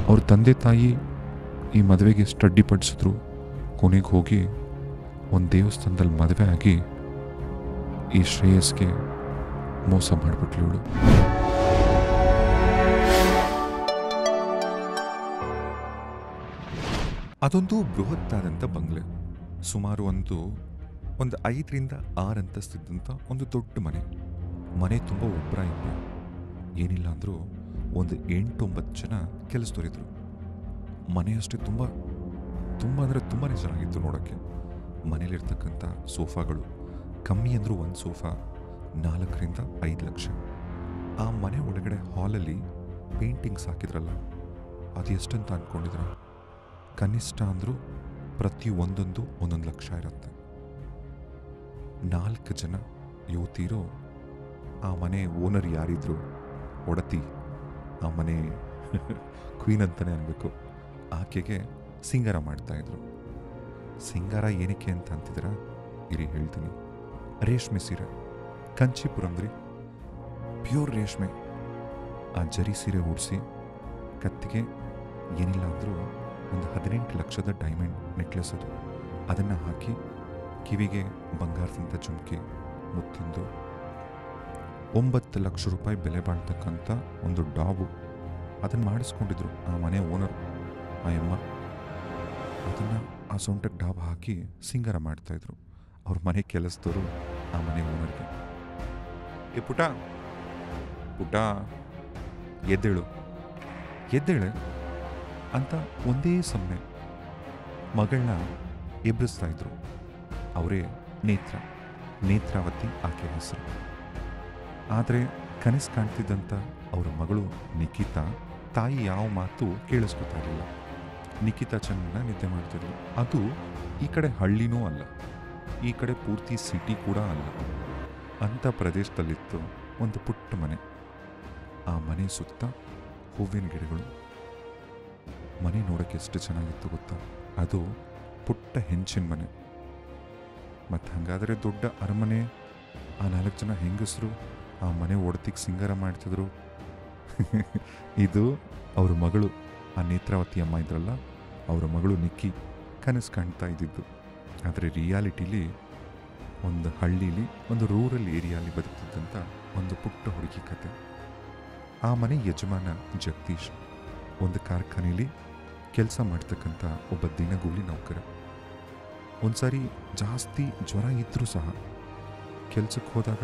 ಅವ್ರ ತಂದೆ ತಾಯಿ ಈ ಮದುವೆಗೆ ಎಷ್ಟು ಅಡ್ಡಿಪಡಿಸಿದ್ರು ಕೊನೆಗೆ ಹೋಗಿ ಒಂದು ದೇವಸ್ಥಾನದಲ್ಲಿ ಮದುವೆ ಆಗಿ ಈ ಶ್ರೇಯಸ್ಗೆ ಮೋಸ ಮಾಡಿಬಿಟ್ಲು ಇವಳು ಅದೊಂದು ಬೃಹತ್ತಾದಂಥ ಬಂಗ್ಲೆ ಸುಮಾರು ಒಂದು ಒಂದು ಐದರಿಂದ ಆರು ಅಂತಸ್ತಿದ್ದಂಥ ಒಂದು ದೊಡ್ಡ ಮನೆ ಮನೆ ತುಂಬ ಒಬ್ಬರ ಇಬ್ಬರು ಏನಿಲ್ಲ ಅಂದರೂ ಒಂದು ಎಂಟೊಂಬತ್ತು ಜನ ಕೆಲಸದವರಿದ್ರು ಮನೆ ಅಷ್ಟೇ ತುಂಬ ತುಂಬ ಅಂದರೆ ತುಂಬಾ ಚೆನ್ನಾಗಿತ್ತು ನೋಡೋಕ್ಕೆ ಮನೇಲಿರ್ತಕ್ಕಂಥ ಸೋಫಾಗಳು ಕಮ್ಮಿ ಅಂದರೂ ಒಂದು ಸೋಫಾ ನಾಲ್ಕರಿಂದ ಐದು ಲಕ್ಷ ಆ ಮನೆ ಒಳಗಡೆ ಹಾಲಲ್ಲಿ ಪೇಂಟಿಂಗ್ಸ್ ಹಾಕಿದ್ರಲ್ಲ ಅದು ಎಷ್ಟಂತ ಅಂದ್ಕೊಂಡಿದ್ರ ಕನಿಷ್ಠ ಅಂದರೂ ಪ್ರತಿ ಒಂದೊಂದು ಒಂದೊಂದು ಲಕ್ಷ ಇರುತ್ತೆ ನಾಲ್ಕು ಜನ ಯುವತಿಯರು ಆ ಮನೆ ಓನರ್ ಯಾರಿದ್ರು ಒಡತಿ ಆ ಮನೆ ಕ್ವೀನ್ ಅಂತಲೇ ಅನ್ಬೇಕು ಆಕೆಗೆ ಸಿಂಗಾರ ಮಾಡ್ತಾ ಇದ್ರು ಸಿಂಗಾರ ಏನಕ್ಕೆ ಅಂತ ಅಂತಿದ್ರ ಇರಿ ಹೇಳ್ತೀನಿ ರೇಷ್ಮೆ ಸೀರೆ ಕಂಚಿಪುರಂ ರೀ ಪ್ಯೂರ್ ರೇಷ್ಮೆ ಆ ಜರಿ ಸೀರೆ ಉಡಿಸಿ ಕತ್ತಿಗೆ ಏನಿಲ್ಲ ಅಂದರೂ ಒಂದು ಹದಿನೆಂಟು ಲಕ್ಷದ ಡೈಮಂಡ್ ನೆಕ್ಲೆಸ್ ಅದು ಅದನ್ನು ಹಾಕಿ ಕಿವಿಗೆ ಬಂಗಾರದಂಥ ಜುಮ್ಕಿ ಮುತ್ತಿಂದು ಒಂಬತ್ತು ಲಕ್ಷ ರೂಪಾಯಿ ಬೆಲೆ ಬಾಳ್ತಕ್ಕಂಥ ಒಂದು ಡಾಬು ಅದನ್ನು ಮಾಡಿಸ್ಕೊಂಡಿದ್ರು ಆ ಮನೆ ಓನರ್ ಆ ಅಮ್ಮ ಅದನ್ನು ಆ ಸೊಂಟಕ್ಕೆ ಡಾಬ್ ಹಾಕಿ ಸಿಂಗಾರ ಮಾಡ್ತಾಯಿದ್ರು ಅವ್ರ ಮನೆ ಕೆಲಸದವರು ಆ ಮನೆ ಓನರ್ಗೆ ಏ ಪುಟ ಪುಟ ಎದ್ದೇಳು ಎದ್ದೇಳೆ ಅಂತ ಒಂದೇ ಸಮನೆ ಮಗಳನ್ನ ಎಬ್ಬಿಸ್ತಾ ಇದ್ರು ಅವರೇ ನೇತ್ರ ನೇತ್ರಾವತಿ ಆಕೆ ಹೆಸರು ಆದರೆ ಕನಸು ಕಾಣ್ತಿದ್ದಂಥ ಅವರ ಮಗಳು ನಿಖಿತಾ ತಾಯಿ ಯಾವ ಮಾತು ಕೇಳಿಸ್ಕೊತಾ ಇರಲಿಲ್ಲ ನಿಖಿತಾ ಚೆನ್ನಾಗಿ ನಿದ್ದೆ ಮಾಡ್ತಿದ್ಲು ಅದು ಈ ಕಡೆ ಹಳ್ಳಿನೂ ಅಲ್ಲ ಈ ಕಡೆ ಪೂರ್ತಿ ಸಿಟಿ ಕೂಡ ಅಲ್ಲ ಅಂಥ ಪ್ರದೇಶದಲ್ಲಿತ್ತು ಒಂದು ಪುಟ್ಟ ಮನೆ ಆ ಮನೆ ಸುತ್ತ ಹೂವಿನ ಗಿಡಗಳು ಮನೆ ನೋಡೋಕ್ಕೆ ಎಷ್ಟು ಚೆನ್ನಾಗಿತ್ತು ಗೊತ್ತಾ ಅದು ಪುಟ್ಟ ಹೆಂಚಿನ ಮನೆ ಮತ್ತು ಹಾಗಾದರೆ ದೊಡ್ಡ ಅರಮನೆ ಆ ನಾಲ್ಕು ಜನ ಹೆಂಗಸರು ಆ ಮನೆ ಒಡತಿಗೆ ಸಿಂಗಾರ ಮಾಡ್ತಿದ್ರು ಇದು ಅವ್ರ ಮಗಳು ಆ ನೇತ್ರಾವತಿ ಅಮ್ಮ ಇದ್ರಲ್ಲ ಅವರ ಮಗಳು ನಿಕ್ಕಿ ಕನಸು ಕಾಣ್ತಾ ಇದ್ದಿದ್ದು ಆದರೆ ರಿಯಾಲಿಟಿಲಿ ಒಂದು ಹಳ್ಳೀಲಿ ಒಂದು ರೂರಲ್ ಏರಿಯಾಲಿ ಬದುಕ್ತಿದ್ದಂಥ ಒಂದು ಪುಟ್ಟ ಹುಡುಗಿ ಕತೆ ಆ ಮನೆ ಯಜಮಾನ ಜಗದೀಶ್ ಒಂದು ಕಾರ್ಖಾನೆಯಲ್ಲಿ ಕೆಲಸ ಮಾಡ್ತಕ್ಕಂಥ ಒಬ್ಬ ದಿನಗೂಲಿ ನೌಕರ ಒಂದ್ಸಾರಿ ಜಾಸ್ತಿ ಜ್ವರ ಇದ್ದರೂ ಸಹ ಕೆಲ್ಸಕ್ಕೆ ಹೋದಾಗ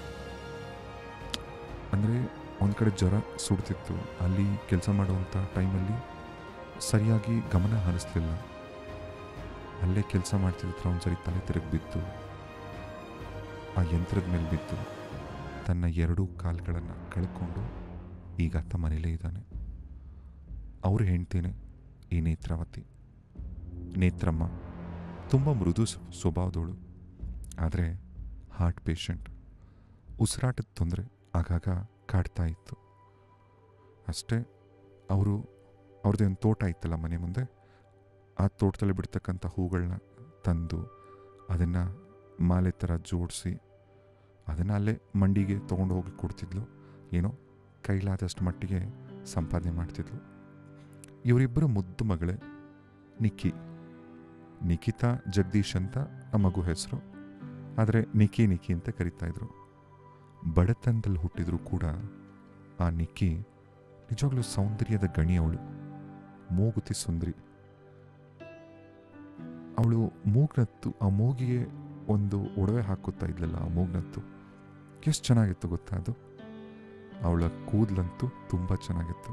ಅಂದರೆ ಒಂದು ಕಡೆ ಜ್ವರ ಸುಡ್ತಿತ್ತು ಅಲ್ಲಿ ಕೆಲಸ ಮಾಡುವಂಥ ಟೈಮಲ್ಲಿ ಸರಿಯಾಗಿ ಗಮನ ಹರಿಸ್ಲಿಲ್ಲ ಅಲ್ಲೇ ಕೆಲಸ ಮಾಡ್ತಿದ್ದ ಒಂದ್ಸರಿ ತಲೆ ತಿರುಗಿ ಬಿದ್ದು ಆ ಯಂತ್ರದ ಮೇಲೆ ಬಿದ್ದು ತನ್ನ ಎರಡೂ ಕಾಲ್ಗಳನ್ನು ಕಳ್ಕೊಂಡು ಈಗ ಅತ್ತ ಮನೇಲೇ ಇದ್ದಾನೆ ಅವ್ರು ಹೆಂಡ್ತೇನೆ ಈ ನೇತ್ರಾವತಿ ನೇತ್ರಮ್ಮ ತುಂಬ ಮೃದು ಸ್- ಸ್ವಭಾವದವಳು ಆದರೆ ಹಾರ್ಟ್ ಪೇಷಂಟ್ ಉಸಿರಾಟದ ತೊಂದರೆ ಆಗಾಗ ಕಾಡ್ತಾ ಇತ್ತು ಅಷ್ಟೇ ಅವರು ಅವ್ರದ್ದೇ ಒಂದು ತೋಟ ಇತ್ತಲ್ಲ ಮನೆ ಮುಂದೆ ಆ ತೋಟದಲ್ಲಿ ಬಿಡ್ತಕ್ಕಂಥ ಹೂಗಳನ್ನ ತಂದು ಅದನ್ನು ಮಾಲೆ ಥರ ಜೋಡಿಸಿ ಅದನ್ನು ಅಲ್ಲೇ ಮಂಡಿಗೆ ತೊಗೊಂಡು ಹೋಗಿ ಕೊಡ್ತಿದ್ಲು ಏನೋ ಕೈಲಾದಷ್ಟು ಮಟ್ಟಿಗೆ ಸಂಪಾದನೆ ಮಾಡ್ತಿದ್ಲು ಇವರಿಬ್ಬರು ಮುದ್ದು ಮಗಳೇ ನಿಕ್ಕಿ ನಿಖಿತಾ ಜಗದೀಶ್ ಅಂತ ಆ ಮಗು ಹೆಸರು ಆದರೆ ನಿಕ್ಕಿ ನಿಕ್ಕಿ ಅಂತ ಕರಿತಾ ಇದ್ರು ಬಡತನದಲ್ಲಿ ಹುಟ್ಟಿದ್ರು ಕೂಡ ಆ ನಿಕ್ಕಿ ನಿಜವಾಗ್ಲೂ ಸೌಂದರ್ಯದ ಗಣಿ ಅವಳು ಮೂಗುತಿ ಸುಂದರಿ ಅವಳು ಮೂಗ್ನತ್ತು ಆ ಮೂಗಿಗೆ ಒಂದು ಒಡವೆ ಹಾಕುತ್ತಾ ಇದ್ಲಲ್ಲ ಆ ಮೂಗ್ನತ್ತು ಎಷ್ಟು ಚೆನ್ನಾಗಿತ್ತು ಗೊತ್ತಾ ಅದು ಅವಳ ಕೂದಲಂತೂ ತುಂಬ ಚೆನ್ನಾಗಿತ್ತು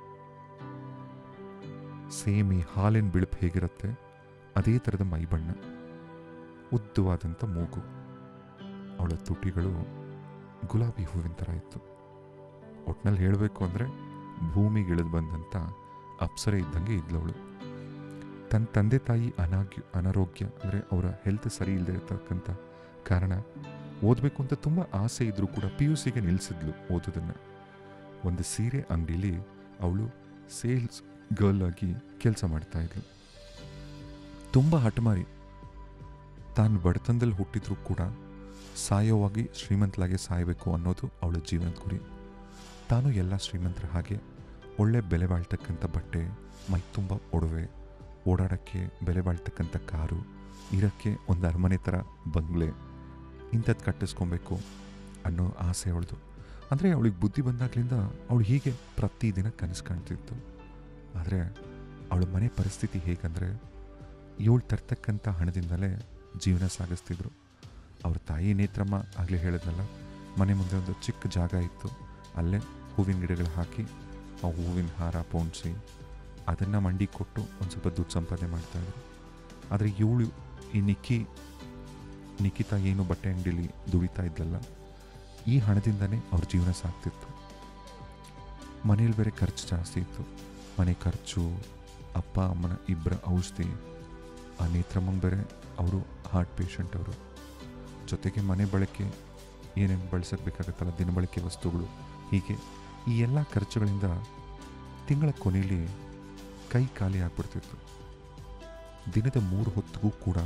ಸೇಮ್ ಈ ಹಾಲಿನ ಬಿಳುಪು ಹೇಗಿರುತ್ತೆ ಅದೇ ಥರದ ಮೈಬಣ್ಣ ಉದ್ದವಾದಂಥ ಮೂಗು ಅವಳ ತುಟಿಗಳು ಗುಲಾಬಿ ಹೂವಿನ ಥರ ಇತ್ತು ಒಟ್ನಲ್ಲಿ ಹೇಳಬೇಕು ಅಂದರೆ ಭೂಮಿಗಿಳಿದು ಬಂದಂಥ ಅಪ್ಸರೆ ಇದ್ದಂಗೆ ಇದ್ಲವಳು ತನ್ನ ತಂದೆ ತಾಯಿ ಅನಾಗ್ಯ ಅನಾರೋಗ್ಯ ಅಂದರೆ ಅವರ ಹೆಲ್ತ್ ಸರಿ ಇಲ್ಲದೆ ಇರತಕ್ಕಂಥ ಕಾರಣ ಓದಬೇಕು ಅಂತ ತುಂಬ ಆಸೆ ಇದ್ದರೂ ಕೂಡ ಪಿ ಯು ಸಿಗೆ ನಿಲ್ಲಿಸಿದ್ಲು ಓದೋದನ್ನು ಒಂದು ಸೀರೆ ಅಂಗಡಿಲಿ ಅವಳು ಸೇಲ್ಸ್ ಗರ್ಲ್ ಆಗಿ ಕೆಲಸ ಮಾಡ್ತಾ ಇದ್ಲು ತುಂಬ ಹಠಮಾರಿ ತಾನು ಬಡತನದಲ್ಲಿ ಹುಟ್ಟಿದ್ರೂ ಕೂಡ ಸಾಯೋವಾಗಿ ಶ್ರೀಮಂತಲಾಗೆ ಸಾಯಬೇಕು ಅನ್ನೋದು ಅವಳ ಜೀವನದ ಗುರಿ ತಾನು ಎಲ್ಲ ಶ್ರೀಮಂತರ ಹಾಗೆ ಒಳ್ಳೆ ಬೆಲೆ ಬಾಳ್ತಕ್ಕಂಥ ಬಟ್ಟೆ ಮೈ ತುಂಬ ಒಡವೆ ಓಡಾಡೋಕ್ಕೆ ಬೆಲೆ ಬಾಳ್ತಕ್ಕಂಥ ಕಾರು ಇರೋಕ್ಕೆ ಒಂದು ಅರಮನೆ ಥರ ಬಂಗ್ಲೆ ಇಂಥದ್ದು ಕಟ್ಟಿಸ್ಕೊಬೇಕು ಅನ್ನೋ ಆಸೆ ಅವಳದು ಅಂದರೆ ಅವಳಿಗೆ ಬುದ್ಧಿ ಬಂದಾಗಲಿಂದ ಅವಳು ಹೀಗೆ ಪ್ರತಿದಿನ ಕನಸು ಕಾಣ್ತಿತ್ತು ಆದರೆ ಅವಳ ಮನೆ ಪರಿಸ್ಥಿತಿ ಹೇಗಂದರೆ ಇವಳು ತರ್ತಕ್ಕಂಥ ಹಣದಿಂದಲೇ ಜೀವನ ಸಾಗಿಸ್ತಿದ್ರು ಅವ್ರ ತಾಯಿ ನೇತ್ರಮ್ಮ ಆಗಲೇ ಹೇಳಿದ್ನಲ್ಲ ಮನೆ ಮುಂದೆ ಒಂದು ಚಿಕ್ಕ ಜಾಗ ಇತ್ತು ಅಲ್ಲೇ ಹೂವಿನ ಗಿಡಗಳು ಹಾಕಿ ಆ ಹೂವಿನ ಹಾರ ಪೋಣಿಸಿ ಅದನ್ನು ಮಂಡಿ ಕೊಟ್ಟು ಒಂದು ಸ್ವಲ್ಪ ದುಡ್ಡು ಸಂಪಾದನೆ ಮಾಡ್ತಾಯಿದ್ರು ಆದರೆ ಇವಳು ಈ ನಿಕ್ಕಿ ನಿಖಿತಾ ಏನು ಬಟ್ಟೆ ಅಂಗಡಿಲಿ ದುಡಿತಾ ಇದ್ಲಲ್ಲ ಈ ಹಣದಿಂದನೇ ಅವ್ರ ಜೀವನ ಸಾಗ್ತಿತ್ತು ಮನೇಲಿ ಬೇರೆ ಖರ್ಚು ಜಾಸ್ತಿ ಇತ್ತು ಮನೆ ಖರ್ಚು ಅಪ್ಪ ಅಮ್ಮನ ಇಬ್ಬರ ಔಷಧಿ ಆ ನೇತ್ರಮ್ಮಂಗೆ ಬೇರೆ ಅವರು ಹಾರ್ಟ್ ಪೇಷಂಟ್ ಅವರು ಜೊತೆಗೆ ಮನೆ ಬಳಕೆ ಏನೇನು ಬಳಸಬೇಕಾಗತ್ತಲ್ಲ ದಿನಬಳಕೆ ವಸ್ತುಗಳು ಹೀಗೆ ಈ ಎಲ್ಲ ಖರ್ಚುಗಳಿಂದ ತಿಂಗಳ ಕೊನೆಯಲ್ಲಿ ಕೈ ಖಾಲಿ ಆಗ್ಬಿಡ್ತಿತ್ತು ದಿನದ ಮೂರು ಹೊತ್ತಿಗೂ ಕೂಡ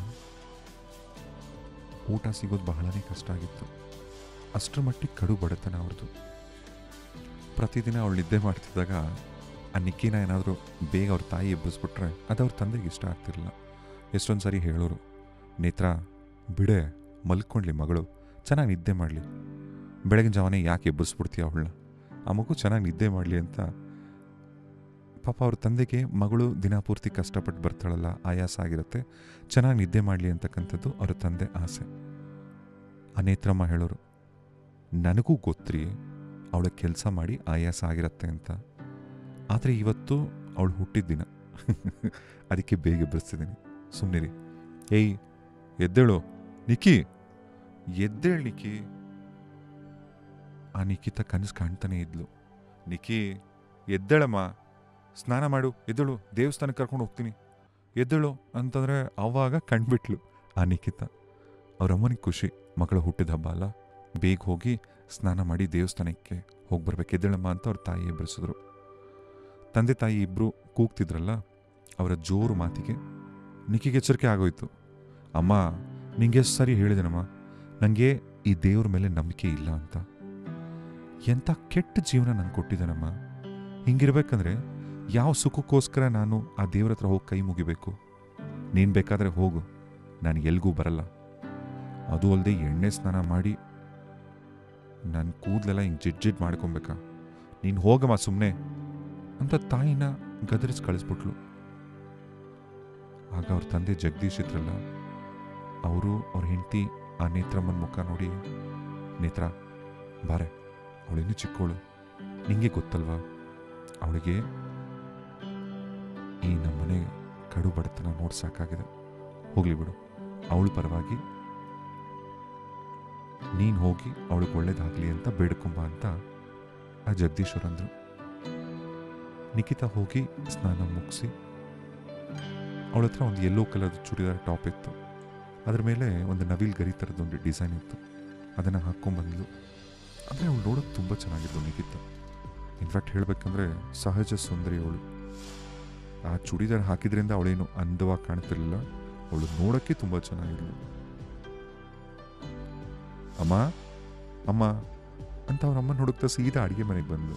ಊಟ ಸಿಗೋದು ಬಹಳನೇ ಕಷ್ಟ ಆಗಿತ್ತು ಅಷ್ಟರ ಮಟ್ಟಿಗೆ ಕಡು ಬಡತನ ಅವ್ರದ್ದು ಪ್ರತಿದಿನ ಅವಳು ನಿದ್ದೆ ಮಾಡ್ತಿದ್ದಾಗ ಆ ನಿಕ್ಕಿನ ಏನಾದರೂ ಬೇಗ ಅವ್ರ ತಾಯಿ ಎಬ್ಬಿಸ್ಬಿಟ್ರೆ ಅದು ಅವ್ರ ತಂದೆಗೆ ಇಷ್ಟ ಆಗ್ತಿರಲಿಲ್ಲ ಎಷ್ಟೊಂದು ಸಾರಿ ಹೇಳೋರು ನೇತ್ರ ಬಿಡೆ ಮಲ್ಕೊಂಡ್ಲಿ ಮಗಳು ಚೆನ್ನಾಗಿ ನಿದ್ದೆ ಮಾಡಲಿ ಬೆಳಗಿನ ಜಾವನೆ ಯಾಕೆ ಎಬ್ಬಿಸ್ಬಿಡ್ತೀಯ ಅವಳನ್ನ ಆ ಮಗು ಚೆನ್ನಾಗಿ ನಿದ್ದೆ ಮಾಡಲಿ ಅಂತ ಪಾಪ ಅವ್ರ ತಂದೆಗೆ ಮಗಳು ದಿನಪೂರ್ತಿ ಕಷ್ಟಪಟ್ಟು ಬರ್ತಾಳಲ್ಲ ಆಯಾಸ ಆಗಿರುತ್ತೆ ಚೆನ್ನಾಗಿ ನಿದ್ದೆ ಮಾಡಲಿ ಅಂತಕ್ಕಂಥದ್ದು ಅವ್ರ ತಂದೆ ಆಸೆ ಆ ನೇತ್ರಮ್ಮ ಹೇಳೋರು ನನಗೂ ಗೊತ್ತ್ರಿ ಅವಳ ಕೆಲಸ ಮಾಡಿ ಆಯಾಸ ಆಗಿರತ್ತೆ ಅಂತ ಆದರೆ ಇವತ್ತು ಅವಳು ಹುಟ್ಟಿದ ದಿನ ಅದಕ್ಕೆ ಬೇಗ ಎಬ್ಬರಿಸ್ತಿದ್ದೀನಿ ಸುಮ್ಮನಿರಿ ಏಯ್ ಎದ್ದೇಳು ನಿಕ್ಕಿ ಎದ್ದೇಳು ನಿಕ್ಕಿ ಆ ನಿಖಿತ ಕನಸು ಕಾಣ್ತಾನೆ ಇದ್ಲು ನಿಕ್ಕಿ ಎದ್ದೇಳಮ್ಮ ಸ್ನಾನ ಮಾಡು ಎದ್ದೇಳು ದೇವಸ್ಥಾನಕ್ಕೆ ಕರ್ಕೊಂಡು ಹೋಗ್ತೀನಿ ಎದ್ದೇಳು ಅಂತಂದರೆ ಅವಾಗ ಕಂಡ್ಬಿಟ್ಲು ಆ ನಿಖಿತ ಅವ್ರ ಅಮ್ಮನಿಗೆ ಖುಷಿ ಮಗಳ ಹುಟ್ಟಿದ ಹಬ್ಬ ಅಲ್ಲ ಬೇಗ ಹೋಗಿ ಸ್ನಾನ ಮಾಡಿ ದೇವಸ್ಥಾನಕ್ಕೆ ಹೋಗಿ ಬರ್ಬೇಕು ಎದ್ದೇಳಮ್ಮ ಅಂತ ಅವ್ರ ತಾಯಿ ಎಬ್ಬರಿಸಿದ್ರು ತಂದೆ ತಾಯಿ ಇಬ್ಬರು ಕೂಗ್ತಿದ್ರಲ್ಲ ಅವರ ಜೋರು ಮಾತಿಗೆ ನಿಕ್ಕಿಗೆ ಎಚ್ಚರಿಕೆ ಆಗೋಯ್ತು ಅಮ್ಮ ನಿಂಗೆ ಎಷ್ಟು ಸಾರಿ ಹೇಳಿದೆನಮ್ಮ ನನಗೆ ಈ ದೇವ್ರ ಮೇಲೆ ನಂಬಿಕೆ ಇಲ್ಲ ಅಂತ ಎಂಥ ಕೆಟ್ಟ ಜೀವನ ನಂಗೆ ಕೊಟ್ಟಿದ್ದಾನಮ್ಮ ಹಿಂಗಿರ್ಬೇಕಂದ್ರೆ ಯಾವ ಸುಖಕ್ಕೋಸ್ಕರ ನಾನು ಆ ದೇವ್ರ ಹತ್ರ ಹೋಗಿ ಕೈ ಮುಗಿಬೇಕು ನೀನು ಬೇಕಾದರೆ ಹೋಗು ನಾನು ಎಲ್ಗೂ ಬರಲ್ಲ ಅದು ಅಲ್ಲದೆ ಎಣ್ಣೆ ಸ್ನಾನ ಮಾಡಿ ನನ್ನ ಕೂದಲೆಲ್ಲ ಹಿಂಗೆ ಜಿಡ್ ಜಿಡ್ ಮಾಡ್ಕೊಬೇಕಾ ನೀನು ಹೋಗಮ್ಮ ಸುಮ್ಮನೆ ಅಂತ ತಾಯಿನ ಗದರಿಸಿ ಕಳಿಸ್ಬಿಟ್ಲು ಆಗ ಅವ್ರ ತಂದೆ ಜಗದೀಶ್ ಇದ್ರಲ್ಲ ಅವರು ಅವ್ರ ಹೆಂಡತಿ ಆ ನೇತ್ರಮ್ಮನ ಮುಖ ನೋಡಿ ನೇತ್ರ ಬಾರೆ ಅವಳಿನ್ನೂ ಚಿಕ್ಕವಳು ನಿಂಗೆ ಗೊತ್ತಲ್ವಾ ಅವಳಿಗೆ ಈ ನಮ್ಮನೆ ಕಡು ಬಡತನ ನೋಡಿ ಸಾಕಾಗಿದೆ ಹೋಗ್ಲಿ ಬಿಡು ಅವಳ ಪರವಾಗಿ ನೀನು ಹೋಗಿ ಅವಳಿಗೆ ಒಳ್ಳೇದಾಗಲಿ ಅಂತ ಬೇಡ್ಕೊಂಬ ಅಂತ ಆ ಜಗದೀಶ್ವರ್ ಅಂದರು ನಿಖಿತಾ ಹೋಗಿ ಸ್ನಾನ ಮುಗಿಸಿ ಅವಳ ಹತ್ರ ಒಂದು ಯೆಲ್ಲೋ ಕಲರ್ ಚೂಡಿದಾರ್ ಟಾಪ್ ಇತ್ತು ಅದ್ರ ಮೇಲೆ ಒಂದು ನವಿಲ್ ಗರಿ ಥರದೊಂದು ಡಿಸೈನ್ ಇತ್ತು ಅದನ್ನು ಹಾಕ್ಕೊಂಬಂದ್ಲು ಅಂದರೆ ಅವಳು ನೋಡೋಕೆ ತುಂಬ ಚೆನ್ನಾಗಿದ್ಲು ನಿಖಿತಾ ಇನ್ಫ್ಯಾಕ್ಟ್ ಹೇಳಬೇಕಂದ್ರೆ ಸಹಜ ಸುಂದರಿ ಅವಳು ಆ ಚೂಡಿದಾರ್ ಹಾಕಿದ್ರಿಂದ ಅವಳೇನು ಅಂದವಾಗಿ ಕಾಣ್ತಿರ್ಲಿಲ್ಲ ಅವಳು ನೋಡೋಕ್ಕೆ ತುಂಬ ಚೆನ್ನಾಗಿದ್ಲು ಅಮ್ಮ ಅಮ್ಮ ಅಂತ ಅವ್ರ ಅಮ್ಮನ ಹುಡುಕ್ತಾ ಸೀದಾ ಅಡುಗೆ ಮನೆಗೆ ಬಂದು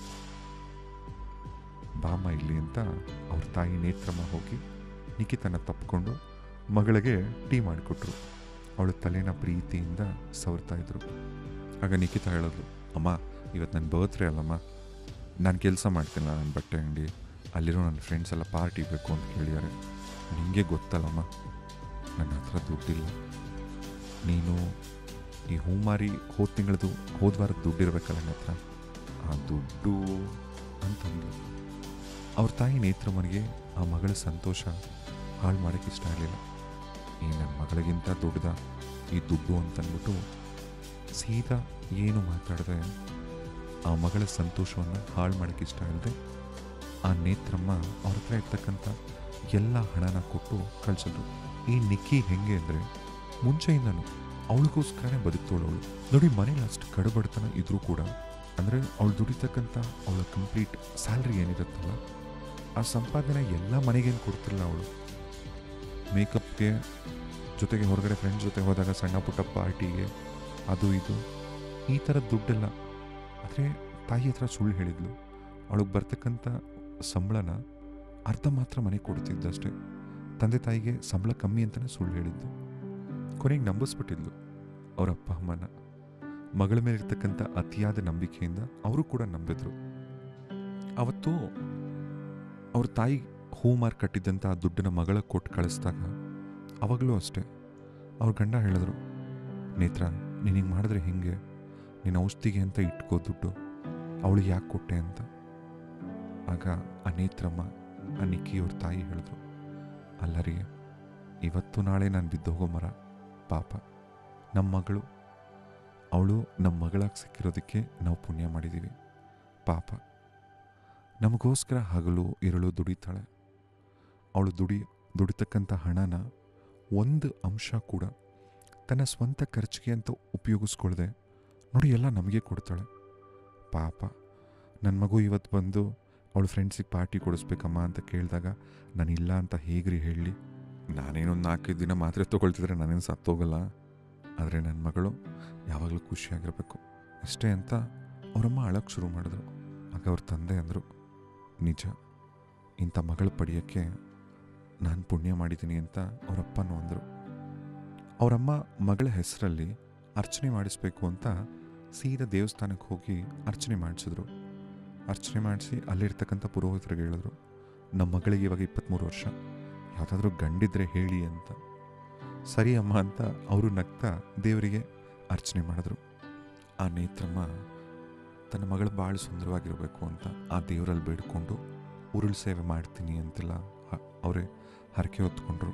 ಬಾಮ್ಮ ಇಲ್ಲಿ ಅಂತ ಅವ್ರ ತಾಯಿ ನೇತ್ರಮ್ಮ ಹೋಗಿ ನಿಖಿತನ ತಪ್ಪಿಕೊಂಡು ಮಗಳಿಗೆ ಟೀ ಮಾಡಿಕೊಟ್ರು ಅವಳ ತಲೆನ ಪ್ರೀತಿಯಿಂದ ಸವರ್ತಾ ಇದ್ರು ಆಗ ನಿಖಿತ ಹೇಳಿದ್ಲು ಅಮ್ಮ ಇವತ್ತು ನನ್ನ ಬರ್ತ್ಡೇ ಅಲ್ಲಮ್ಮ ನಾನು ಕೆಲಸ ಮಾಡ್ತೀನಲ್ಲ ನನ್ನ ಬಟ್ಟೆ ಅಂಗಡಿ ಅಲ್ಲಿರೋ ನನ್ನ ಫ್ರೆಂಡ್ಸ್ ಎಲ್ಲ ಪಾರ್ಟಿ ಬೇಕು ಅಂತ ಕೇಳಿದ್ದಾರೆ ನಿಮಗೆ ಗೊತ್ತಲ್ಲಮ್ಮ ನನ್ನ ಹತ್ರ ದುಡ್ಡಿಲ್ಲ ನೀನು ಈ ಹೂ ಮಾರಿ ಹೋದ ತಿಂಗಳದು ಹೋದ ವಾರದ ದುಡ್ಡು ಇರಬೇಕಲ್ಲ ನನ್ನ ಹತ್ರ ಆ ದುಡ್ಡು ಅಂತಂದು ಅವ್ರ ತಾಯಿ ನೇತ್ರಮ್ಮನಿಗೆ ಆ ಮಗಳ ಸಂತೋಷ ಹಾಳು ಮಾಡೋಕ್ಕೆ ಇಷ್ಟ ಆಗಲಿಲ್ಲ ಈ ನನ್ನ ಮಗಳಿಗಿಂತ ದೊಡ್ಡದ ಈ ದುಡ್ಡು ಅಂತಂದ್ಬಿಟ್ಟು ಸೀದಾ ಏನು ಮಾತಾಡದೆ ಆ ಮಗಳ ಸಂತೋಷವನ್ನು ಹಾಳು ಮಾಡೋಕ್ಕೆ ಇಷ್ಟ ಇಲ್ಲದೆ ಆ ನೇತ್ರಮ್ಮ ಅವ್ರ ಹತ್ರ ಇರ್ತಕ್ಕಂಥ ಎಲ್ಲ ಹಣನ ಕೊಟ್ಟು ಕಳಿಸಿದ್ರು ಈ ನಿಕ್ಕಿ ಹೆಂಗೆ ಅಂದರೆ ಮುಂಚೆಯಿಂದನು ಅವಳಿಗೋಸ್ಕರನೇ ಬದುಕ್ತೋಳವಳು ನೋಡಿ ಮನೇಲಿ ಅಷ್ಟು ಕಡುಬಡತನ ಇದ್ರೂ ಕೂಡ ಅಂದರೆ ಅವಳು ದುಡಿತಕ್ಕಂಥ ಅವಳ ಕಂಪ್ಲೀಟ್ ಸ್ಯಾಲ್ರಿ ಏನಿರುತ್ತಲ್ಲ ಆ ಸಂಪಾದನೆ ಎಲ್ಲ ಮನೆಗೇನು ಕೊಡ್ತಿರಲ್ಲ ಅವಳು ಮೇಕಪ್ಗೆ ಜೊತೆಗೆ ಹೊರಗಡೆ ಫ್ರೆಂಡ್ಸ್ ಜೊತೆ ಹೋದಾಗ ಸಣ್ಣ ಪುಟ್ಟ ಪಾರ್ಟಿಗೆ ಅದು ಇದು ಈ ಥರ ದುಡ್ಡೆಲ್ಲ ಆದರೆ ತಾಯಿ ಹತ್ರ ಸುಳ್ಳು ಹೇಳಿದ್ಲು ಅವಳಿಗೆ ಬರ್ತಕ್ಕಂಥ ಸಂಬಳನ ಅರ್ಧ ಮಾತ್ರ ಮನೆ ಕೊಡ್ತಿದ್ದಷ್ಟೇ ತಂದೆ ತಾಯಿಗೆ ಸಂಬಳ ಕಮ್ಮಿ ಅಂತಲೇ ಸುಳ್ಳು ಹೇಳಿದ್ದು ಕೊನೆಗೆ ನಂಬಿಸ್ಬಿಟ್ಟಿದ್ಲು ಅವ್ರ ಅಪ್ಪ ಅಮ್ಮನ ಮಗಳ ಮೇಲೆ ಇರ್ತಕ್ಕಂಥ ಅತಿಯಾದ ನಂಬಿಕೆಯಿಂದ ಅವರು ಕೂಡ ನಂಬಿದ್ರು ಅವತ್ತು ಅವ್ರ ತಾಯಿ ಹೋಮ್ವರ್ಕ್ ಕಟ್ಟಿದ್ದಂಥ ಆ ದುಡ್ಡನ್ನ ಮಗಳ ಕೊಟ್ಟು ಕಳಿಸ್ದಾಗ ಅವಾಗಲೂ ಅಷ್ಟೇ ಅವ್ರ ಗಂಡ ಹೇಳಿದ್ರು ನೇತ್ರ ನೀನು ಹಿಂಗೆ ಮಾಡಿದ್ರೆ ಹಿಂಗೆ ನೀನು ಔಷಧಿಗೆ ಅಂತ ಇಟ್ಕೋ ದುಡ್ಡು ಅವಳಿಗೆ ಯಾಕೆ ಕೊಟ್ಟೆ ಅಂತ ಆಗ ಆ ನೇತ್ರಮ್ಮ ಆ ನಿಕ್ಕಿಯವ್ರ ತಾಯಿ ಹೇಳಿದ್ರು ಅಲ್ಲರಿ ಇವತ್ತು ನಾಳೆ ನಾನು ಬಿದ್ದೋಗೋ ಮರ ಪಾಪ ನಮ್ಮ ಮಗಳು ಅವಳು ನಮ್ಮ ಮಗಳಾಗಿ ಸಿಕ್ಕಿರೋದಕ್ಕೆ ನಾವು ಪುಣ್ಯ ಮಾಡಿದ್ದೀವಿ ಪಾಪ ನಮಗೋಸ್ಕರ ಹಗಲು ಇರಳು ದುಡಿತಾಳೆ ಅವಳು ದುಡಿ ದುಡಿತಕ್ಕಂಥ ಹಣನ ಒಂದು ಅಂಶ ಕೂಡ ತನ್ನ ಸ್ವಂತ ಖರ್ಚಿಗೆ ಅಂತ ಉಪಯೋಗಿಸ್ಕೊಳ್ದೆ ನೋಡಿ ಎಲ್ಲ ನಮಗೆ ಕೊಡ್ತಾಳೆ ಪಾಪ ನನ್ನ ಮಗು ಇವತ್ತು ಬಂದು ಅವಳ ಫ್ರೆಂಡ್ಸಿಗೆ ಪಾರ್ಟಿ ಕೊಡಿಸ್ಬೇಕಮ್ಮ ಅಂತ ಕೇಳಿದಾಗ ನಾನು ಇಲ್ಲ ಅಂತ ಹೇಗ್ರಿ ಹೇಳಲಿ ನಾನೇನೊಂದು ನಾಲ್ಕೈದು ದಿನ ಮಾತ್ರೆ ತೊಗೊಳ್ತಿದ್ರೆ ನಾನೇನು ಸತ್ತೋಗಲ್ಲ ಆದರೆ ನನ್ನ ಮಗಳು ಯಾವಾಗಲೂ ಖುಷಿಯಾಗಿರಬೇಕು ಅಷ್ಟೇ ಅಂತ ಅವರಮ್ಮ ಅಳಕ್ಕೆ ಶುರು ಮಾಡಿದ್ರು ಆಗ ಅವ್ರ ತಂದೆ ಅಂದರು ನಿಜ ಇಂಥ ಮಗಳು ಪಡೆಯೋಕ್ಕೆ ನಾನು ಪುಣ್ಯ ಮಾಡಿದ್ದೀನಿ ಅಂತ ಅವರಪ್ಪನೂ ಅಂದರು ಅವರಮ್ಮ ಮಗಳ ಹೆಸರಲ್ಲಿ ಅರ್ಚನೆ ಮಾಡಿಸ್ಬೇಕು ಅಂತ ಸೀದಾ ದೇವಸ್ಥಾನಕ್ಕೆ ಹೋಗಿ ಅರ್ಚನೆ ಮಾಡಿಸಿದ್ರು ಅರ್ಚನೆ ಮಾಡಿಸಿ ಅಲ್ಲಿರ್ತಕ್ಕಂಥ ಪುರೋಹಿತರಿಗೆ ಹೇಳಿದ್ರು ನಮ್ಮ ಮಗಳಿಗೆ ಇವಾಗ ಇಪ್ಪತ್ತ್ಮೂರು ವರ್ಷ ಯಾವುದಾದ್ರೂ ಗಂಡಿದ್ರೆ ಹೇಳಿ ಅಂತ ಸರಿ ಅಮ್ಮ ಅಂತ ಅವರು ನಗ್ತಾ ದೇವರಿಗೆ ಅರ್ಚನೆ ಮಾಡಿದ್ರು ಆ ನೇತ್ರಮ್ಮ ತನ್ನ ಮಗಳು ಭಾಳ ಸುಂದರವಾಗಿರಬೇಕು ಅಂತ ಆ ದೇವರಲ್ಲಿ ಬೇಡ್ಕೊಂಡು ಉರುಳು ಸೇವೆ ಮಾಡ್ತೀನಿ ಅಂತೆಲ್ಲ ಹ- ಅವರೇ ಹರಕೆ ಹೊತ್ಕೊಂಡ್ರು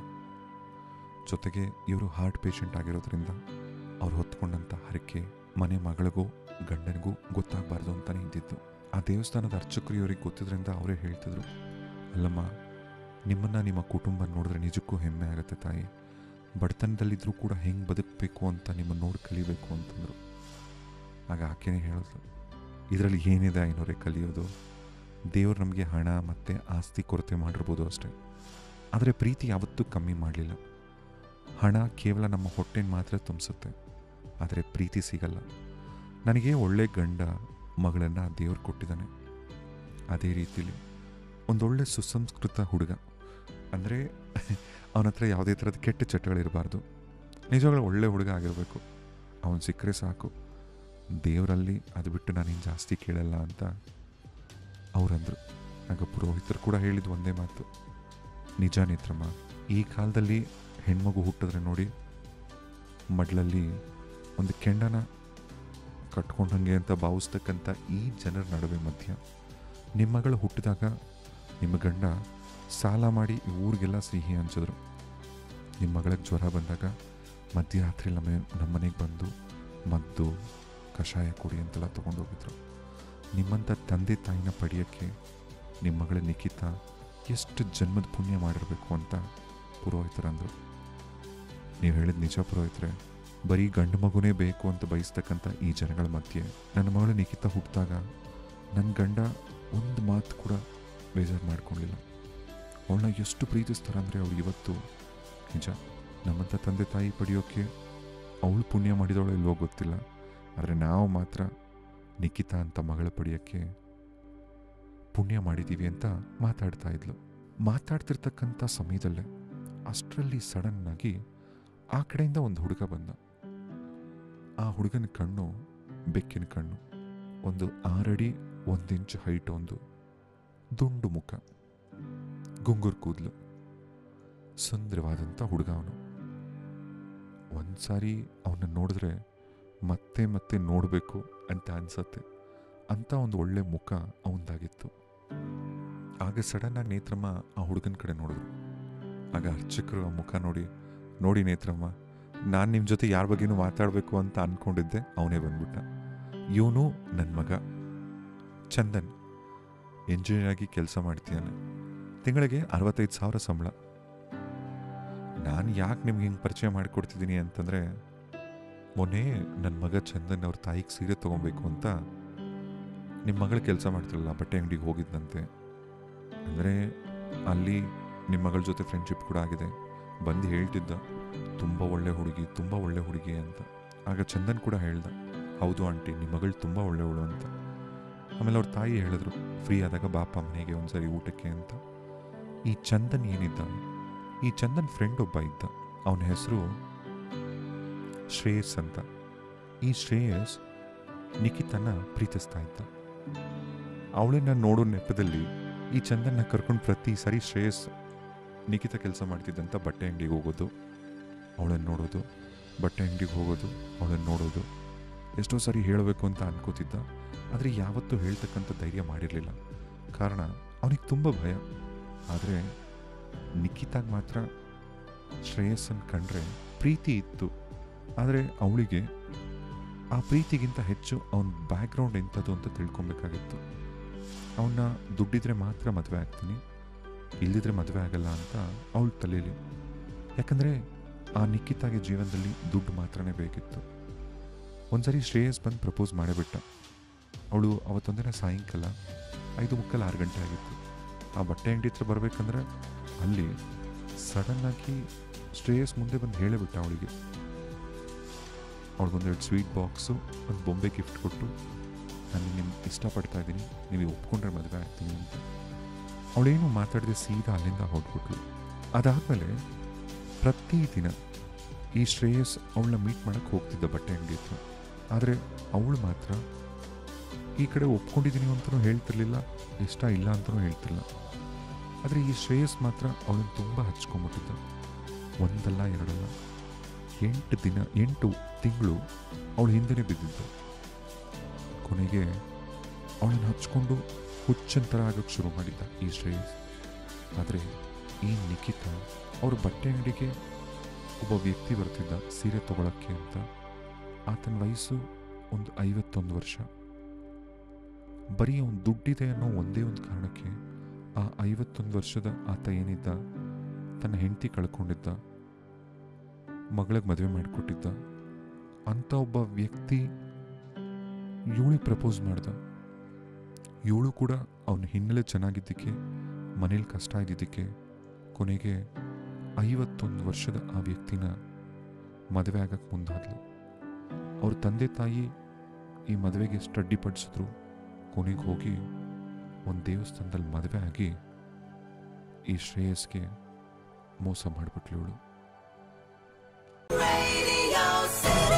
ಜೊತೆಗೆ ಇವರು ಹಾರ್ಟ್ ಪೇಷಂಟ್ ಆಗಿರೋದ್ರಿಂದ ಅವ್ರು ಹೊತ್ಕೊಂಡಂಥ ಹರಕೆ ಮನೆ ಮಗಳಿಗೂ ಗಂಡನಿಗೂ ಗೊತ್ತಾಗಬಾರ್ದು ಅಂತಲೇ ಇದ್ದಿದ್ದು ಆ ದೇವಸ್ಥಾನದ ಅರ್ಚಕರು ಇವ್ರಿಗೆ ಗೊತ್ತಿದ್ರಿಂದ ಅವರೇ ಹೇಳ್ತಿದ್ರು ಅಲ್ಲಮ್ಮ ನಿಮ್ಮನ್ನು ನಿಮ್ಮ ಕುಟುಂಬ ನೋಡಿದ್ರೆ ನಿಜಕ್ಕೂ ಹೆಮ್ಮೆ ಆಗುತ್ತೆ ತಾಯಿ ಬಡತನದಲ್ಲಿದ್ದರೂ ಕೂಡ ಹೆಂಗೆ ಬದುಕಬೇಕು ಅಂತ ನಿಮ್ಮನ್ನು ನೋಡಿ ಕಲಿಬೇಕು ಅಂತಂದರು ಆಗ ಆಕೆನೇ ಹೇಳಿದ್ರು ಇದರಲ್ಲಿ ಏನಿದೆ ಐನೂರೇ ಕಲಿಯೋದು ದೇವರು ನಮಗೆ ಹಣ ಮತ್ತು ಆಸ್ತಿ ಕೊರತೆ ಮಾಡಿರ್ಬೋದು ಅಷ್ಟೇ ಆದರೆ ಪ್ರೀತಿ ಯಾವತ್ತೂ ಕಮ್ಮಿ ಮಾಡಲಿಲ್ಲ ಹಣ ಕೇವಲ ನಮ್ಮ ಹೊಟ್ಟೆನ ಮಾತ್ರ ತುಂಬಿಸುತ್ತೆ ಆದರೆ ಪ್ರೀತಿ ಸಿಗಲ್ಲ ನನಗೆ ಒಳ್ಳೆ ಗಂಡ ಮಗಳನ್ನು ದೇವ್ರು ಕೊಟ್ಟಿದ್ದಾನೆ ಅದೇ ರೀತಿಲಿ ಒಂದೊಳ್ಳೆ ಸುಸಂಸ್ಕೃತ ಹುಡುಗ ಅಂದರೆ ಅವನ ಹತ್ರ ಯಾವುದೇ ಥರದ ಕೆಟ್ಟ ಚಟಗಳಿರಬಾರ್ದು ನಿಜವಾಗ್ಲೂ ಒಳ್ಳೆ ಹುಡುಗ ಆಗಿರಬೇಕು ಅವನು ಸಿಕ್ಕರೆ ಸಾಕು ದೇವರಲ್ಲಿ ಅದು ಬಿಟ್ಟು ನಾನೇನು ಜಾಸ್ತಿ ಕೇಳಲ್ಲ ಅಂತ ಅವರಂದರು ಆಗ ಪುರೋಹಿತರು ಕೂಡ ಹೇಳಿದ್ದು ಒಂದೇ ಮಾತು ನಿಜ ನೇತ್ರಮ್ಮ ಈ ಕಾಲದಲ್ಲಿ ಹೆಣ್ಮಗು ಹುಟ್ಟಿದ್ರೆ ನೋಡಿ ಮಡ್ಲಲ್ಲಿ ಒಂದು ಕೆಂಡನ ಕಟ್ಕೊಂಡಂಗೆ ಅಂತ ಭಾವಿಸ್ತಕ್ಕಂಥ ಈ ಜನರ ನಡುವೆ ಮಧ್ಯ ನಿಮ್ಮ ಮಗಳು ಹುಟ್ಟಿದಾಗ ನಿಮ್ಮ ಗಂಡ ಸಾಲ ಮಾಡಿ ಈ ಊರಿಗೆಲ್ಲ ಸಿಹಿ ಹಂಚಿದ್ರು ನಿಮ್ಮ ಮಗಳಿಗೆ ಜ್ವರ ಬಂದಾಗ ಮಧ್ಯರಾತ್ರಿ ನಮ್ಮ ನಮ್ಮ ಮನೆಗೆ ಬಂದು ಮದ್ದು ಕಷಾಯ ಕುಡಿ ಅಂತೆಲ್ಲ ತೊಗೊಂಡೋಗಿದ್ರು ನಿಮ್ಮಂಥ ತಂದೆ ತಾಯಿನ ಪಡೆಯೋಕ್ಕೆ ನಿಮ್ಮ ಮಗಳ ನಿಖಿತ ಎಷ್ಟು ಜನ್ಮದ ಪುಣ್ಯ ಮಾಡಿರಬೇಕು ಅಂತ ಪುರೋಹಿತರಂದರು ನೀವು ಹೇಳಿದ ನಿಜ ಪುರೋಹಿತರೆ ಬರೀ ಗಂಡು ಮಗುನೇ ಬೇಕು ಅಂತ ಬಯಸ್ತಕ್ಕಂಥ ಈ ಜನಗಳ ಮಧ್ಯೆ ನನ್ನ ಮಗಳು ನಿಖಿತ ಹುಟ್ಟಿದಾಗ ನನ್ನ ಗಂಡ ಒಂದು ಮಾತು ಕೂಡ ಬೇಜಾರು ಮಾಡ್ಕೊಳ್ಳಿಲ್ಲ ಅವಳನ್ನ ಎಷ್ಟು ಪ್ರೀತಿಸ್ತಾರೆ ಅಂದರೆ ಅವಳು ಇವತ್ತು ನಿಜ ನಮ್ಮಂಥ ತಂದೆ ತಾಯಿ ಪಡೆಯೋಕ್ಕೆ ಅವಳು ಪುಣ್ಯ ಮಾಡಿದವಳು ಇಲ್ವೋ ಗೊತ್ತಿಲ್ಲ ಆದರೆ ನಾವು ಮಾತ್ರ ನಿಖಿತಾ ಅಂತ ಮಗಳ ಪಡೆಯೋಕ್ಕೆ ಪುಣ್ಯ ಮಾಡಿದ್ದೀವಿ ಅಂತ ಮಾತಾಡ್ತಾ ಇದ್ಲು ಮಾತಾಡ್ತಿರ್ತಕ್ಕಂಥ ಸಮಯದಲ್ಲೇ ಅಷ್ಟರಲ್ಲಿ ಸಡನ್ನಾಗಿ ಆ ಕಡೆಯಿಂದ ಒಂದು ಹುಡುಗ ಬಂದ ಆ ಹುಡುಗನ ಕಣ್ಣು ಬೆಕ್ಕಿನ ಕಣ್ಣು ಒಂದು ಆರಡಿ ಒಂದು ಇಂಚು ಹೈಟ್ ಒಂದು ದುಂಡು ಮುಖ ಗುಂಗುರು ಕೂದಲು ಸುಂದರವಾದಂಥ ಹುಡುಗ ಅವನು ಒಂದ್ಸಾರಿ ಅವನ್ನ ನೋಡಿದ್ರೆ ಮತ್ತೆ ಮತ್ತೆ ನೋಡಬೇಕು ಅಂತ ಅನ್ಸತ್ತೆ ಅಂತ ಒಂದು ಒಳ್ಳೆ ಮುಖ ಅವಂದಾಗಿತ್ತು ಆಗ ಸಡನ್ನಾಗಿ ನೇತ್ರಮ್ಮ ಆ ಹುಡುಗನ ಕಡೆ ನೋಡಿದ್ರು ಆಗ ಅರ್ಚಕರು ಆ ಮುಖ ನೋಡಿ ನೋಡಿ ನೇತ್ರಮ್ಮ ನಾನು ನಿಮ್ಮ ಜೊತೆ ಯಾರ ಬಗ್ಗೆನೂ ಮಾತಾಡಬೇಕು ಅಂತ ಅಂದ್ಕೊಂಡಿದ್ದೆ ಅವನೇ ಬಂದ್ಬಿಟ್ಟ ಇವನು ನನ್ನ ಮಗ ಚಂದನ್ ಎಂಜಿನಿಯರ್ ಆಗಿ ಕೆಲಸ ಮಾಡ್ತೀಯಾನೆ ತಿಂಗಳಿಗೆ ಅರವತ್ತೈದು ಸಾವಿರ ಸಂಬಳ ನಾನು ಯಾಕೆ ನಿಮ್ಗೆ ಹಿಂಗೆ ಪರಿಚಯ ಮಾಡಿಕೊಡ್ತಿದ್ದೀನಿ ಅಂತಂದರೆ ಮೊನ್ನೆ ನನ್ನ ಮಗ ಚಂದನ್ ಅವ್ರ ತಾಯಿಗೆ ಸೀರೆ ತೊಗೊಬೇಕು ಅಂತ ನಿಮ್ಮ ಮಗಳು ಕೆಲಸ ಮಾಡ್ತಿರಲ್ಲ ಬಟ್ಟೆ ಅಂಗಡಿಗೆ ಹೋಗಿದ್ದಂತೆ ಅಂದರೆ ಅಲ್ಲಿ ನಿಮ್ಮ ಮಗಳ ಜೊತೆ ಫ್ರೆಂಡ್ಶಿಪ್ ಕೂಡ ಆಗಿದೆ ಬಂದು ಹೇಳ್ತಿದ್ದ ತುಂಬ ಒಳ್ಳೆ ಹುಡುಗಿ ತುಂಬ ಒಳ್ಳೆ ಹುಡುಗಿ ಅಂತ ಆಗ ಚಂದನ್ ಕೂಡ ಹೇಳ್ದ ಹೌದು ಆಂಟಿ ನಿಮ್ಮ ಮಗಳು ತುಂಬ ಒಳ್ಳೆಯವಳು ಅಂತ ಆಮೇಲೆ ಅವ್ರ ತಾಯಿ ಹೇಳಿದ್ರು ಫ್ರೀ ಆದಾಗ ಬಾಪ ಮನೆಗೆ ಒಂದ್ಸರಿ ಊಟಕ್ಕೆ ಅಂತ ಈ ಚಂದನ್ ಏನಿದ್ದ ಈ ಚಂದನ್ ಫ್ರೆಂಡ್ ಒಬ್ಬ ಇದ್ದ ಅವನ ಹೆಸರು ಶ್ರೇಯಸ್ ಅಂತ ಈ ಶ್ರೇಯಸ್ ನಿಖಿತನ ಪ್ರೀತಿಸ್ತಾ ಇದ್ದ ಅವಳನ್ನ ನೋಡೋ ನೆಪದಲ್ಲಿ ಈ ಚಂದನ್ನ ಕರ್ಕೊಂಡು ಪ್ರತಿ ಸರಿ ಶ್ರೇಯಸ್ ನಿಖಿತ ಕೆಲಸ ಮಾಡ್ತಿದ್ದಂಥ ಬಟ್ಟೆ ಅಂಗಡಿಗೆ ಹೋಗೋದು ಅವಳನ್ನು ನೋಡೋದು ಬಟ್ಟೆ ಅಂಗಡಿಗೆ ಹೋಗೋದು ಅವಳನ್ನು ನೋಡೋದು ಎಷ್ಟೋ ಸರಿ ಹೇಳಬೇಕು ಅಂತ ಅನ್ಕೋತಿದ್ದ ಆದರೆ ಯಾವತ್ತೂ ಹೇಳ್ತಕ್ಕಂಥ ಧೈರ್ಯ ಮಾಡಿರಲಿಲ್ಲ ಕಾರಣ ಅವನಿಗೆ ತುಂಬ ಭಯ ಆದರೆ ನಿಖಿತಾಗ ಮಾತ್ರ ಶ್ರೇಯಸ್ಸನ್ನು ಕಂಡ್ರೆ ಪ್ರೀತಿ ಇತ್ತು ಆದರೆ ಅವಳಿಗೆ ಆ ಪ್ರೀತಿಗಿಂತ ಹೆಚ್ಚು ಅವನ ಬ್ಯಾಕ್ಗ್ರೌಂಡ್ ಎಂಥದ್ದು ಅಂತ ತಿಳ್ಕೊಬೇಕಾಗಿತ್ತು ಅವನ್ನ ದುಡ್ಡಿದ್ರೆ ಮಾತ್ರ ಮದುವೆ ಆಗ್ತೀನಿ ಇಲ್ಲಿದ್ರೆ ಮದುವೆ ಆಗಲ್ಲ ಅಂತ ಅವಳ ತಲೆಯಲ್ಲಿ ಯಾಕಂದರೆ ಆ ನಿಖಿತಾಗೆ ಜೀವನದಲ್ಲಿ ದುಡ್ಡು ಮಾತ್ರನೇ ಬೇಕಿತ್ತು ಒಂದ್ಸರಿ ಶ್ರೇಯಸ್ ಬಂದು ಪ್ರಪೋಸ್ ಮಾಡಿಬಿಟ್ಟ ಅವಳು ಅವತ್ತೊಂದಿನ ಸಾಯಂಕಾಲ ಐದು ಮುಕ್ಕಲ್ ಆರು ಗಂಟೆ ಆಗಿತ್ತು ಆ ಬಟ್ಟೆ ಅಂಗಡಿ ಹತ್ರ ಬರಬೇಕಂದ್ರೆ ಅಲ್ಲಿ ಸಡನ್ನಾಗಿ ಶ್ರೇಯಸ್ ಮುಂದೆ ಬಂದು ಹೇಳಿಬಿಟ್ಟ ಅವಳಿಗೆ ಅವಳಿಗೊಂದೆರಡು ಸ್ವೀಟ್ ಬಾಕ್ಸು ಒಂದು ಬೊಂಬೆ ಗಿಫ್ಟ್ ಕೊಟ್ಟು ನಾನು ನಿಮ್ಮ ಇಷ್ಟಪಡ್ತಾ ಇದ್ದೀನಿ ನೀವು ಒಪ್ಕೊಂಡ್ರೆ ಮದುವೆ ಆಗ್ತೀನಿ ಅಂತ ಅವಳೇನು ಮಾತಾಡದೆ ಸೀದಾ ಅಲ್ಲಿಂದ ಹೊರಟ್ಬಿಟ್ಲು ಅದಾದಮೇಲೆ ಪ್ರತಿದಿನ ಈ ಶ್ರೇಯಸ್ ಅವಳನ್ನ ಮೀಟ್ ಮಾಡೋಕ್ಕೆ ಹೋಗ್ತಿದ್ದ ಬಟ್ಟೆ ಅಂಗಡಿ ಹತ್ರ ಆದರೆ ಅವಳು ಮಾತ್ರ ಈ ಕಡೆ ಒಪ್ಕೊಂಡಿದ್ದೀನಿ ಅಂತಲೂ ಹೇಳ್ತಿರ್ಲಿಲ್ಲ ಇಷ್ಟ ಇಲ್ಲ ಅಂತಲೂ ಹೇಳ್ತಿಲ್ಲ ಆದರೆ ಈ ಶ್ರೇಯಸ್ ಮಾತ್ರ ಅವಳನ್ನು ತುಂಬ ಹಚ್ಕೊಂಡ್ಬಿಟ್ಟಿದ್ದ ಒಂದಲ್ಲ ಎರಡಲ್ಲ ಎಂಟು ದಿನ ಎಂಟು ತಿಂಗಳು ಅವಳು ಹಿಂದೆನೇ ಬಿದ್ದಿದ್ದ ಕೊನೆಗೆ ಅವಳನ್ನು ಹಚ್ಕೊಂಡು ಹುಚ್ಚಂತರ ಆಗೋಕ್ಕೆ ಶುರು ಮಾಡಿದ್ದ ಈ ಶ್ರೇಯಸ್ ಆದರೆ ಈ ನಿಖಿತ ಅವ್ರ ಬಟ್ಟೆ ಅಂಗಡಿಗೆ ಒಬ್ಬ ವ್ಯಕ್ತಿ ಬರ್ತಿದ್ದ ಸೀರೆ ತಗೊಳಕ್ಕೆ ಅಂತ ಆತನ ವಯಸ್ಸು ಒಂದು ಐವತ್ತೊಂದು ವರ್ಷ ಬರೀ ಅವನು ದುಡ್ಡಿದೆ ಅನ್ನೋ ಒಂದೇ ಒಂದು ಕಾರಣಕ್ಕೆ ಆ ಐವತ್ತೊಂದು ವರ್ಷದ ಆತ ಏನಿದ್ದ ತನ್ನ ಹೆಂಡತಿ ಕಳ್ಕೊಂಡಿದ್ದ ಮಗಳಿಗೆ ಮದುವೆ ಮಾಡಿಕೊಟ್ಟಿದ್ದ ಅಂಥ ಒಬ್ಬ ವ್ಯಕ್ತಿ ಇವಳಿಗೆ ಪ್ರಪೋಸ್ ಮಾಡ್ದ ಇವಳು ಕೂಡ ಅವನ ಹಿನ್ನೆಲೆ ಚೆನ್ನಾಗಿದ್ದಕ್ಕೆ ಮನೇಲಿ ಕಷ್ಟ ಇದ್ದಿದ್ದಕ್ಕೆ ಕೊನೆಗೆ ಐವತ್ತೊಂದು ವರ್ಷದ ಆ ವ್ಯಕ್ತಿನ ಮದುವೆ ಆಗಕ್ಕೆ ಮುಂದಾದ್ಲು ಅವ್ರ ತಂದೆ ತಾಯಿ ಈ ಮದುವೆಗೆ ಎಷ್ಟು ಅಡ್ಡಿಪಡಿಸಿದ್ರು ಕೊನೆಗೆ ಹೋಗಿ ಒಂದು ದೇವಸ್ಥಾನದಲ್ಲಿ ಮದುವೆ ಆಗಿ ಈ ಶ್ರೇಯಸ್ಗೆ ಮೋಸ ಮಾಡಿಬಿಟ್ಲು ಇವಳು Radio City.